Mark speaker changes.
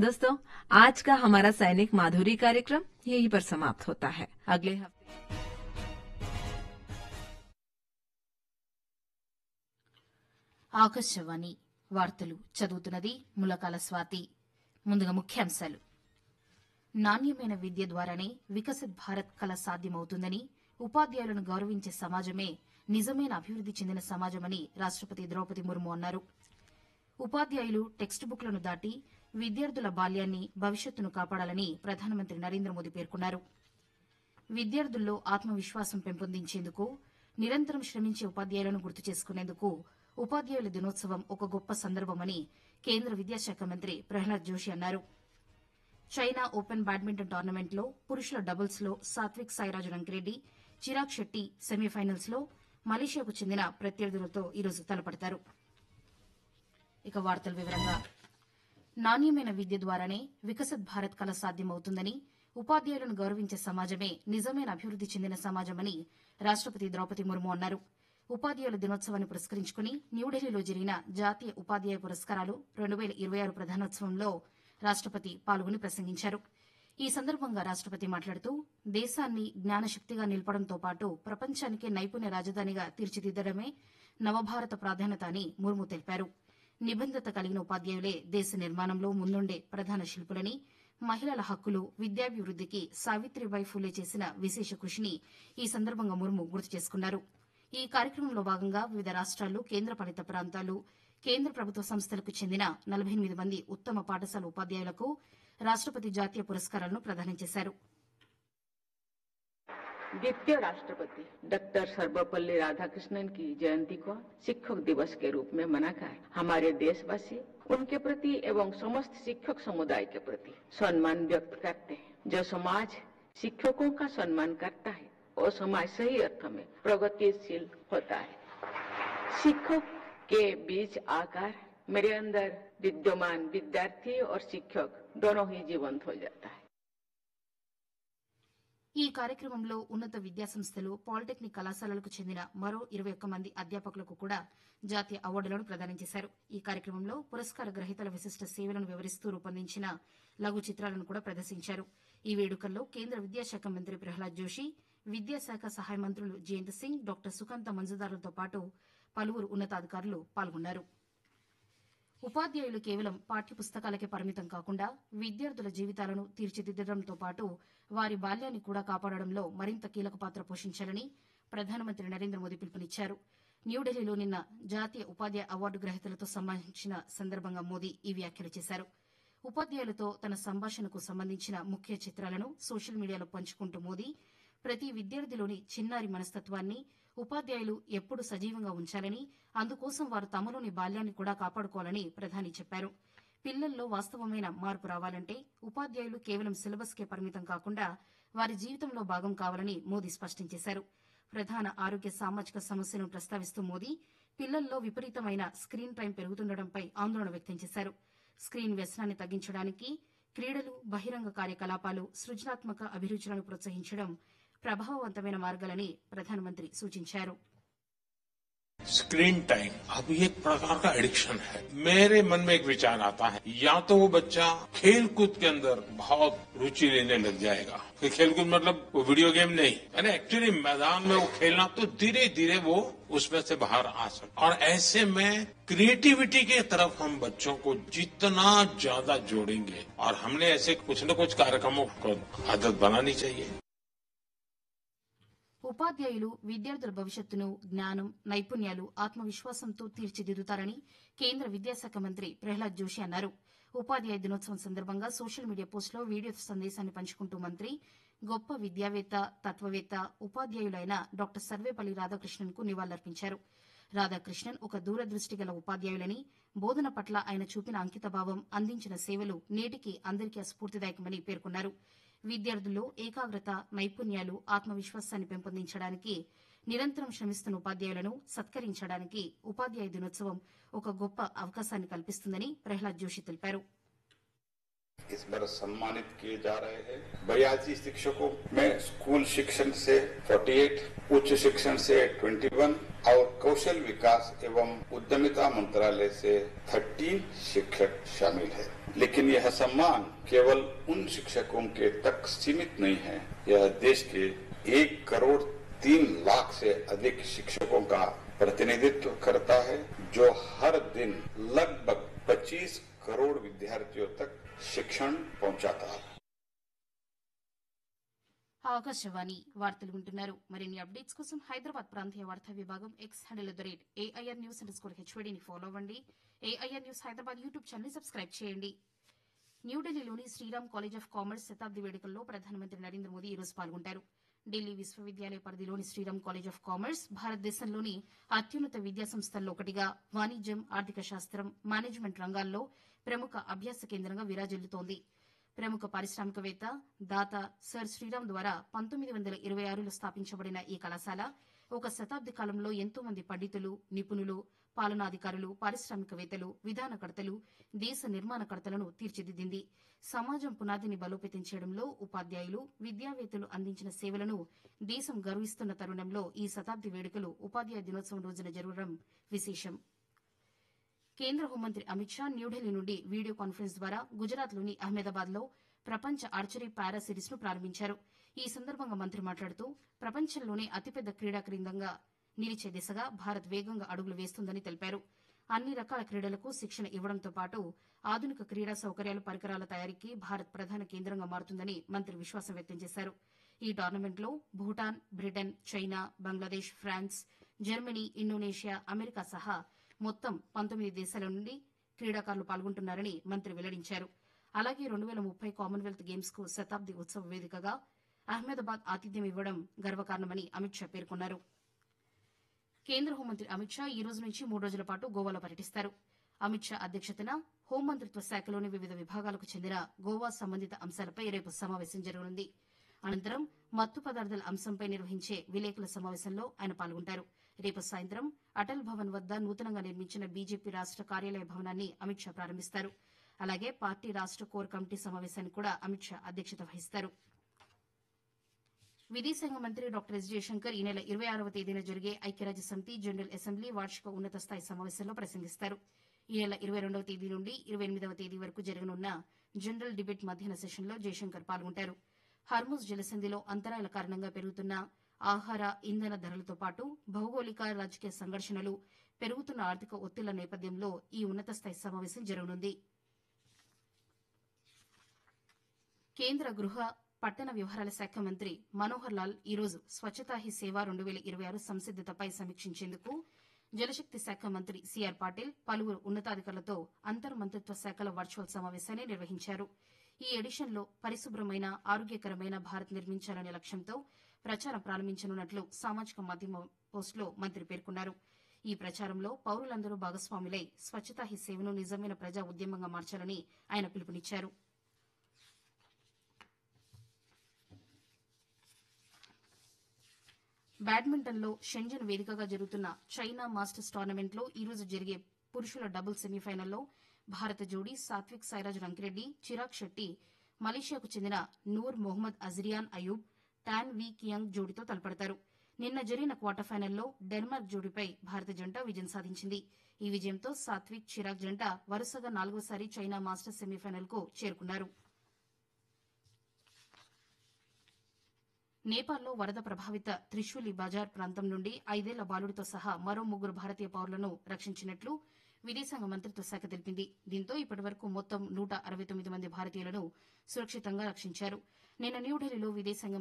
Speaker 1: दोस्तों आज का हमारा सैनिक माधुरी कार्यक्रम यहीं पर समाप्त होता है अगले हफ्ते
Speaker 2: ఆకాశవాణి వార్తలు చదువుతున్నది ములకాల స్వాతి ముందుగా ముఖ్యాంశాలు నాణ్యమైన విద్య ద్వారానే వికసిత్ భారత్ కల సాధ్యమవుతుందని ఉపాధ్యాయులను గౌరవించే సమాజమే నిజమైన అభివృద్ది చెందిన సమాజమని రాష్టపతి ద్రౌపది ముర్ము అన్నారు ఉపాధ్యాయులు టెక్స్ట్ బుక్లను దాటి విద్యార్థుల బాల్యాన్ని భవిష్యత్తును కాపాడాలని ప్రధానమంత్రి నరేంద్ర మోదీ పేర్కొన్నారు విద్యార్థుల్లో ఆత్మవిశ్వాసం పెంపొందించేందుకు నిరంతరం శ్రమించే ఉపాధ్యాయులను గుర్తు చేసుకునేందుకు ఉపాధ్యాయుల దినోత్సవం ఒక గొప్ప సందర్భమని కేంద్ర విద్యాశాఖ మంత్రి ప్రహ్లాద్ జోషి అన్నారు చైనా ఓపెన్ బ్యాడ్మింటన్ టోర్నమెంట్లో పురుషుల డబుల్స్ లో సాత్విక్ సాయిరాజు రంకిరెడ్డి చిరాగ్ శెట్టి సెమీఫైనల్స్ లో మలేషియాకు చెందిన ప్రత్యర్థులతో ఈరోజు తలపడతారు ఇక వార్తల వివరంగా నాణ్యమైన విద్య ద్వారానే వికసిత్ భారత్ కల సాధ్యమవుతుందని ఉపాధ్యాయులను గౌరవించే సమాజమే నిజమైన అభివృద్ది చెందిన సమాజమని రాష్టపతి ద్రౌపది ముర్ము అన్నారు ఉపాధ్యాయుల దినోత్సవాన్ని పురస్కరించుకుని న్యూఢిల్లీలో జరిగిన జాతీయ ఉపాధ్యాయ పురస్కారాలు రెండు వేల ఇరవై ఆరు ప్రధానోత్సవంలో రాష్టపతి పాల్గొని ప్రసంగించారు ఈ సందర్భంగా రాష్టపతి మాట్లాడుతూ దేశాన్ని జ్ఞానశక్తిగా నిలపడంతో పాటు ప్రపంచానికే నైపుణ్య రాజధానిగా తీర్చిదిద్దడమే నవభారత ప్రాధాన్యత అని ముర్ము తెలిపారు నిబంధత కలిగిన ఉపాధ్యాయులే దేశ నిర్మాణంలో ముందుండే ప్రధాన శిల్పులని మహిళల హక్కులు విద్యాభివృద్దికి సావిత్రిబాయి ఫూలే చేసిన విశేష కృషిని ఈ సందర్భంగా ముర్ము గుర్తు చేసుకున్నారు ఈ కార్యక్రమంలో భాగంగా వివిధ రాష్ట్రాలు కేంద్రపాలిత ప్రాంతాలు కేంద్ర ప్రభుత్వ సంస్థలకు చెందిన నలభై ఎనిమిది మంది ఉత్తమ పాఠశాల ఉపాధ్యాయులకు రాష్టపతి జాతీయ పురస్కారాలను ప్రదానం చేశారు
Speaker 3: द्वितीय राष्ट्रपति डॉक्टर सर्वपल्ली राधाकृष्णन की जयंती को शिक्षक दिवस के रूप में मनाकर हमारे देशवासी उनके प्रति एवं समस्त शिक्षक समुदाय के प्रति सम्मान व्यक्त करते हैं जो समाज शिक्षकों का सम्मान करता है वो समाज सही अर्थ में प्रगतिशील होता है शिक्षक के बीच आकर मेरे अंदर विद्यमान विद्यार्थी और शिक्षक दोनों ही जीवंत हो जाता है
Speaker 2: ఈ కార్యక్రమంలో ఉన్నత విద్యాసంస్థలు పాలిటెక్నిక్ కళాశాలలకు చెందిన మరో ఇరవై ఒక్క మంది అధ్యాపకులకు కూడా జాతీయ అవార్డులను ప్రదానం చేశారు ఈ కార్యక్రమంలో పురస్కార గ్రహీతల విశిష్ట సేవలను వివరిస్తూ రూపొందించిన లఘు చిత్రాలను కూడా ప్రదర్శించారు ఈ వేడుకల్లో కేంద్ర విద్యాశాఖ మంత్రి ప్రహ్లాద్ జోషి విద్యాశాఖ సహాయ మంత్రులు జయంత్ సింగ్ డాక్టర్ సుకాంత మంజుదారులతో పాటు పలువురు ఉన్నతాధికారులు పాల్గొన్నారు ఉపాధ్యాయులు కేవలం పాఠ్యపుస్తకాలకే పరిమితం కాకుండా విద్యార్థుల జీవితాలను తీర్చిదిద్దడంతో పాటు వారి బాల్యాన్ని కూడా కాపాడడంలో మరింత కీలక పాత్ర పోషించాలని ప్రధానమంత్రి నరేంద్ర మోదీ పిలుపునిచ్చారు న్యూఢిల్లీలో నిన్న జాతీయ ఉపాధ్యాయ అవార్డు గ్రహీతలతో సంబంధించిన సందర్భంగా మోదీ ఈ వ్యాఖ్యలు చేశారు ఉపాధ్యాయులతో తన సంభాషణకు సంబంధించిన ముఖ్య చిత్రాలను సోషల్ మీడియాలో పంచుకుంటూ మోదీ ప్రతి విద్యార్థిలోని చిన్నారి మనస్తత్వాన్ని ఉపాధ్యాయులు ఎప్పుడు సజీవంగా ఉంచాలని అందుకోసం వారు తమలోని బాల్యాన్ని కూడా కాపాడుకోవాలని ప్రధాని చెప్పారు పిల్లల్లో వాస్తవమైన మార్పు రావాలంటే ఉపాధ్యాయులు కేవలం సిలబస్కే పరిమితం కాకుండా వారి జీవితంలో భాగం కావాలని మోదీ స్పష్టం చేశారు ప్రధాన ఆరోగ్య సామాజిక సమస్యలను ప్రస్తావిస్తూ మోదీ పిల్లల్లో విపరీతమైన స్క్రీన్ టైం పెరుగుతుండటంపై ఆందోళన వ్యక్తం చేశారు స్క్రీన్ వ్యసనాన్ని తగ్గించడానికి క్రీడలు బహిరంగ కార్యకలాపాలు సృజనాత్మక అభిరుచులను ప్రోత్సహించడం ప్రభావవంతమైన మార్గాలని ప్రధానమంత్రి సూచించారు
Speaker 4: स्क्रीन टाइम अब ये एक प्रकार का एडिक्शन है मेरे मन में एक विचार आता है या तो वो बच्चा खेल कूद के अंदर बहुत रुचि लेने लग जाएगा कि खेल कूद मतलब वो वीडियो गेम नहीं यानी एक्चुअली मैदान में वो खेलना तो धीरे धीरे वो उसमें से बाहर आ सकता और ऐसे में क्रिएटिविटी की तरफ हम बच्चों को जितना ज्यादा जोड़ेंगे और हमने ऐसे कुछ न कुछ कार्यक्रमों को आदत बनानी चाहिए
Speaker 2: ఉపాధ్యాయులు విద్యార్థుల భవిష్యత్తును జ్ఞానం నైపుణ్యాలు ఆత్మవిశ్వాసంతో తీర్చిదిద్దుతారని కేంద్ర విద్యాశాఖ మంత్రి ప్రహ్లాద్ జోషి అన్నారు ఉపాధ్యాయ దినోత్సవం సందర్భంగా సోషల్ మీడియా పోస్టులో వీడియో సందేశాన్ని పంచుకుంటూ మంత్రి గొప్ప విద్యావేత్త తత్వవేత్త ఉపాధ్యాయులైన డాక్టర్ సర్వేపల్లి రాధాకృష్ణన్ కు నివాళులర్పించారు రాధాకృష్ణన్ ఒక దూరదృష్టి గల ఉపాధ్యాయులని బోధన పట్ల ఆయన చూపిన అంకితభావం అందించిన సేవలు నేటికి అందరికీ స్ఫూర్తిదాయకమని పేర్కొన్నారు విద్యార్థుల్లో ఏకాగ్రత నైపుణ్యాలు ఆత్మవిశ్వాసాన్ని పెంపొందించడానికి నిరంతరం శ్రమిస్తున్న ఉపాధ్యాయులను సత్కరించడానికి ఉపాధ్యాయ దినోత్సవం ఒక గొప్ప అవకాశాన్ని కల్పిస్తుందని ప్రహ్లాద్ జోషి తెలిపారు
Speaker 5: इस बार सम्मानित किए जा रहे हैं बयासी शिक्षकों में स्कूल शिक्षण से 48, उच्च शिक्षण से 21 और कौशल विकास एवं उद्यमिता मंत्रालय से 13 शिक्षक शामिल है लेकिन यह सम्मान केवल उन शिक्षकों के तक सीमित नहीं है यह देश के एक करोड़ तीन लाख से अधिक शिक्षकों का प्रतिनिधित्व करता है जो हर दिन लगभग 25 करोड़ विद्यार्थियों तक शिक्षण पहुंचाता है
Speaker 2: ఆకాశవాణి వార్తలు వింటున్నారు మరిన్ని అప్డేట్స్ కోసం హైదరాబాద్ ప్రాంతీయ వార్తా విభాగం X handle the rate AIR news under score హెచ్వీడీని ఫాలో అవ్వండి AIR news Hyderabad YouTube channel subscribe చేయండి న్యూఢిల్లీలోని శ్రీరామ్ కాలేజ్ ఆఫ్ కామర్స్ శతాబ్ది వేడుకల్లో ప్రధానమంత్రి నరేంద్ర మోదీ ఈరోజు పాల్గొంటారు ఢిల్లీ విశ్వవిద్యాలయ పరిధిలోని శ్రీరామ్ కాలేజ్ ఆఫ్ కామర్స్ భారతదేశంలోని అత్యున్నత విద్యా సంస్థల్లో ఒకటిగా వాణిజ్యం ఆర్థిక శాస్త్రం మేనేజ్మెంట్ రంగాల్లో ప్రముఖ అభ్యాస కేంద్రంగా విరాజిల్లుతోంది ప్రముఖ పారిశ్రామికవేత్త దాత సర్ శ్రీరామ్ ద్వారా పంతొమ్మిది వందల ఇరవై ఆరులో స్థాపించబడిన ఈ కళాశాల ఒక శతాబ్ది కాలంలో ఎంతో మంది పండితులు నిపుణులు పాలనాధికారులు పారిశ్రామికవేత్తలు విధానకర్తలు దేశ నిర్మాణకర్తలను తీర్చిదిద్దింది సమాజం పునాదిని బలోపేతం చేయడంలో ఉపాధ్యాయులు విద్యావేత్తలు అందించిన సేవలను దేశం గర్విస్తున్న తరుణంలో ఈ శతాబ్ది వేడుకలు ఉపాధ్యాయ దినోత్సవం రోజున జరగడం విశేషం కేంద్ర హోంమంత్రి అమిత్ షా న్యూఢిల్లీ నుండి వీడియో కాన్ఫరెన్స్ ద్వారా గుజరాత్లోని అహ్మదాబాద్లో ప్రపంచ ఆర్చరీ పారా సిరీస్ ను ప్రారంభించారు ఈ సందర్భంగా మంత్రి మాట్లాడుతూ ప్రపంచంలోనే అతిపెద్ద క్రీడా కేంద్రంగా నిలిచే దిశగా భారత్ వేగంగా అడుగులు వేస్తుందని తెలిపారు అన్ని రకాల క్రీడలకు శిక్షణ ఇవ్వడంతో పాటు ఆధునిక క్రీడా సౌకర్యాలు పరికరాల తయారీకి భారత్ ప్రధాన కేంద్రంగా మారుతుందని మంత్రి విశ్వాసం వ్యక్తం చేశారు ఈ టోర్నమెంట్లో Bhutan Britain China Bangladesh France Germany Indonesia America సహా మొత్తం పంతొమ్మిది దేశాల నుండి క్రీడాకారులు పాల్గొంటున్నారని మంత్రి వెల్లడించారు అలాగే రెండు వేల ముప్పై కామన్వెల్త్ గేమ్స్ కు శతాబ్ది ఉత్సవ వేదికగా అహ్మదాబాద్ ఆతిథ్యం ఇవ్వడం గర్వకారణమని అమిత్ షా పేర్కొన్నారు కేంద్ర హోంమంత్రి అమిత్ షా ఈ రోజు నుంచి మూడు రోజుల పాటు గోవాలో పర్యటిస్తారు అమిత్ షా అధ్యక్షతన హోంమంత్రిత్వ శాఖలోని వివిధ విభాగాలకు చెందిన గోవా సంబంధిత అంశాలపై రేపు సమావేశం జరగనుంది అనంతరం మత్తు పదార్థాల అంశంపై నిర్వహించే విలేకరుల సమావేశంలో ఆయన పాల్గొంటారు రేపు సాయంత్రం అటల్ భవన్ వద్ద నూతనంగా నిర్మించిన బీజేపీ రాష్ట కార్యాలయ భవనాన్ని అమిత్ షా ప్రారంభిస్తారు అలాగే పార్టీ రాష్ట కోర్ కమిటీ సమావేశానికి కూడా అమిత్ షా అధ్యక్షత వహిస్తారు విదేశాంగ మంత్రి డాక్టర్ ఎస్ జయశంకర్ ఈ నెల ఇరవై ఆరవ తేదీన జరిగే ఐక్యరాజ్య సమితి జనరల్ అసెంబ్లీ వార్షిక ఉన్నత స్థాయి సమావేశంలో ప్రసంగిస్తారు ఈ నెల ఇరవై రెండవ తేదీ నుండి ఇరవై ఎనిమిదవ తేదీ వరకు జరగనున్న జనరల్ డిబేట్ మధ్యాహ్న సెషన్లో జయశంకర్ పాల్గొంటారు హర్ముజ్ జలసంధిలో అంతరాయాల కారణంగా పెరుగుతున్న ఆహార ఇంధన ధరలతో పాటు భౌగోళిక రాజకీయ సంఘర్షణలు పెరుగుతున్న ఆర్థిక ఒత్తిళ్ల నేపథ్యంలో ఈ ఉన్నత స్థాయి సమావేశం జరగనుంది కేంద్ర గృహ పట్టణ వ్యవహారాల శాఖ మంత్రి మనోహర్ లాల్ ఈరోజు స్వచ్ఛతా హీ సేవ రెండు వేల ఇరవై ఆరు సంసిద్దతపై సమీక్షించేందుకు జలశక్తి శాఖ మంత్రి సిఆర్ పాటిల్ పలువురు ఉన్నతాధికారులతో అంతర్ మంత్రిత్వ శాఖల వర్చువల్ సమావేశాన్ని నిర్వహించారు ఈ ఎడిషన్లో పరిశుభ్రమైన ఆరోగ్యకరమైన భారత్ నిర్మించాలనే లక్ష్యంతో ప్రచారం ప్రారంభించనున్నట్లు సామాజిక మాధ్యమ పోస్టులో మంత్రి పేర్కొన్నారు ఈ ప్రచారంలో పౌరులందరూ భాగస్వాములై స్వచ్ఛతా హీ సేవను నిజమైన ప్రజా ఉద్యమంగా మార్చాలని ఆయన పిలుపునిచ్చారు బ్యాడ్మింటన్లో షెంజన్ వేదికగా జరుగుతున్న చైనా మాస్టర్స్ టోర్నమెంట్లో ఈ రోజు జరిగే పురుషుల డబుల్ సెమీఫైనల్లో భారత జోడీ సాత్విక్ సాయిరాజ్ రంకిరెడ్డి చిరాగ్ శెట్టి మలేషియాకు చెందిన Nur Mohammad Azriyan Ayub Tan Wee Kiong జోడీతో తలపడతారు నిన్న జరిగిన క్వార్టర్ ఫైనల్లో డెన్మార్క్ జోడీపై భారత జంట విజయం సాధించింది ఈ విజయంతో సాత్విక్ చిరాగ్ జంట వరుసగా నాలుగోసారి చైనా మాస్టర్స్ సెమీఫైనల్కు చేరుకున్నారు నేపాల్లో వరద ప్రభావిత త్రిశూలి బజార్ ప్రాంతం నుండి ఐదేళ్ల బాలుడితో సహా మరో ముగ్గురు భారతీయ పౌరులను రక్షించినట్లు విదేశాంగ మంత్రిత్వ శాఖ తెలిపింది దీంతో ఇప్పటివరకు మొత్తం నూట అరవై తొమ్మిది మంది భారతీయులను సురక్షితంగా రక్షించారు నిన్న న్యూఢిల్లీలో విదేశాంగ